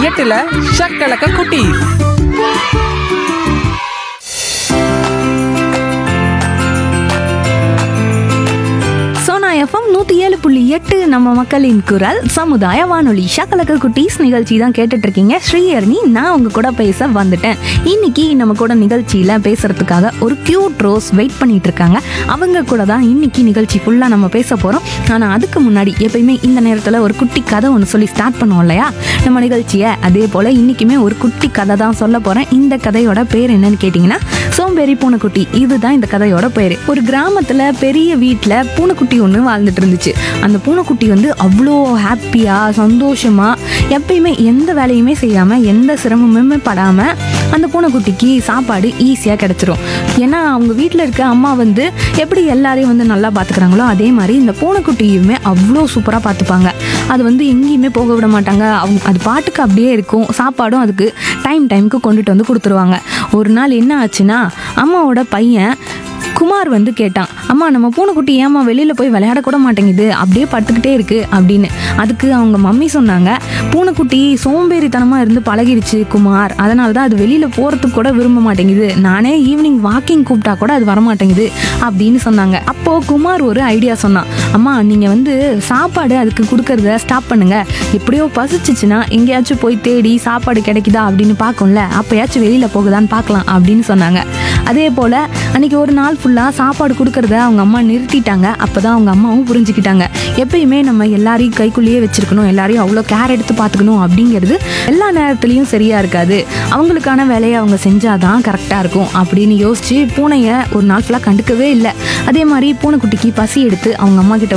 எட்டுல ஷக்கலக்க குட்டி சோனா எஃப்எம் நூற்றி ஏழு புள்ளி எட்டு நம்ம மக்களின் குரல் சமுதாய வானொலி ஷக்கலக்க குட்டீஸ் நிகழ்ச்சி தான் கேட்டுட்டு இருக்கீங்க ஸ்ரீஹரணி நான் உங்க கூட பேச வந்துட்டேன் இன்னைக்கு நம்ம கூட நிகழ்ச்சியில பேசுறதுக்காக ஒரு கியூட் ரோஸ் வெயிட் பண்ணிட்டு இருக்காங்க அவங்க கூட தான் இன்னைக்கு நிகழ்ச்சி ஃபுல்லாக நம்ம பேச போறோம் ஆனால் அதுக்கு முன்னாடி எப்பயுமே இந்த நேரத்தில் ஒரு குட்டி கதை ஒன்று சொல்லி ஸ்டார்ட் பண்ணுவோம் இல்லையா நம்ம நிகழ்ச்சியை அதே போல் இன்னைக்குமே ஒரு குட்டி கதை தான் சொல்ல போறேன் இந்த கதையோட பேர் என்னன்னு கேட்டிங்கன்னா சோம்பேறி பூனைக்குட்டி இதுதான் இந்த கதையோட பேர் ஒரு கிராமத்தில் பெரிய வீட்டில் பூனைக்குட்டி ஒன்று வாழ்ந்துட்டு இருந்துச்சு அந்த பூனைக்குட்டி வந்து அவ்வளோ ஹாப்பியாக சந்தோஷமாக எப்பயுமே எந்த வேலையுமே செய்யாமல் எந்த சிரமமுமே படாமல் அந்த பூனைக்குட்டிக்கு சாப்பாடு ஈஸியாக கிடச்சிரும் ஏன்னா அவங்க வீட்டில் இருக்க அம்மா வந்து எப்படி எல்லாரையும் வந்து நல்லா பார்த்துக்கிறாங்களோ அதே மாதிரி இந்த பூனைக்குட்டியுமே அவ்வளோ சூப்பராக பார்த்துப்பாங்க அது வந்து எங்கேயுமே போக விட மாட்டாங்க அவங்க அது பாட்டுக்கு அப்படியே இருக்கும் சாப்பாடும் அதுக்கு டைம் டைமுக்கு கொண்டுட்டு வந்து கொடுத்துருவாங்க ஒரு நாள் என்ன ஆச்சுன்னா அம்மாவோட பையன் குமார் வந்து கேட்டான் அம்மா நம்ம பூனைக்குட்டி ஏம்மா வெளியில் போய் விளையாட கூட மாட்டேங்குது அப்படியே படுத்துக்கிட்டே இருக்கு அப்படின்னு அதுக்கு அவங்க மம்மி சொன்னாங்க பூனைக்குட்டி சோம்பேறித்தனமாக இருந்து பழகிருச்சு குமார் அதனால தான் அது வெளியில் போகிறதுக்கு கூட விரும்ப மாட்டேங்குது நானே ஈவினிங் வாக்கிங் கூப்பிட்டா கூட அது வரமாட்டேங்குது அப்படின்னு சொன்னாங்க அப்போது குமார் ஒரு ஐடியா சொன்னான் அம்மா நீங்கள் வந்து சாப்பாடு அதுக்கு கொடுக்கறத ஸ்டாப் பண்ணுங்க எப்படியோ பசிச்சிச்சுன்னா எங்கேயாச்சும் போய் தேடி சாப்பாடு கிடைக்குதா அப்படின்னு பார்க்கும்ல அப்போயாச்சும் வெளியில் போகுதான்னு பார்க்கலாம் அப்படின்னு சொன்னாங்க அதே போல் அன்னைக்கு ஒரு நாள் ஃபுல்லாக சாப்பாடு கொடுக்கறத அவங்க அம்மா நிறுத்திட்டாங்க அப்போ தான் அவங்க அம்மாவும் புரிஞ்சுக்கிட்டாங்க எப்பயுமே நம்ம எல்லாரையும் கைக்குள்ளேயே வச்சிருக்கணும் எல்லாரையும் அவ்வளோ கேர் எடுத்து பார்த்துக்கணும் அப்படிங்கிறது எல்லா நேரத்துலையும் சரியாக இருக்காது அவங்களுக்கான வேலையை அவங்க செஞ்சாதான் கரெக்டாக இருக்கும் அப்படின்னு யோசிச்சு பூனையை ஒரு நாள் ஃபுல்லாக கண்டுக்கவே இல்லை அதே மாதிரி பூனைக்குட்டிக்கு பசி எடுத்து அவங்க அம்மா கிட்ட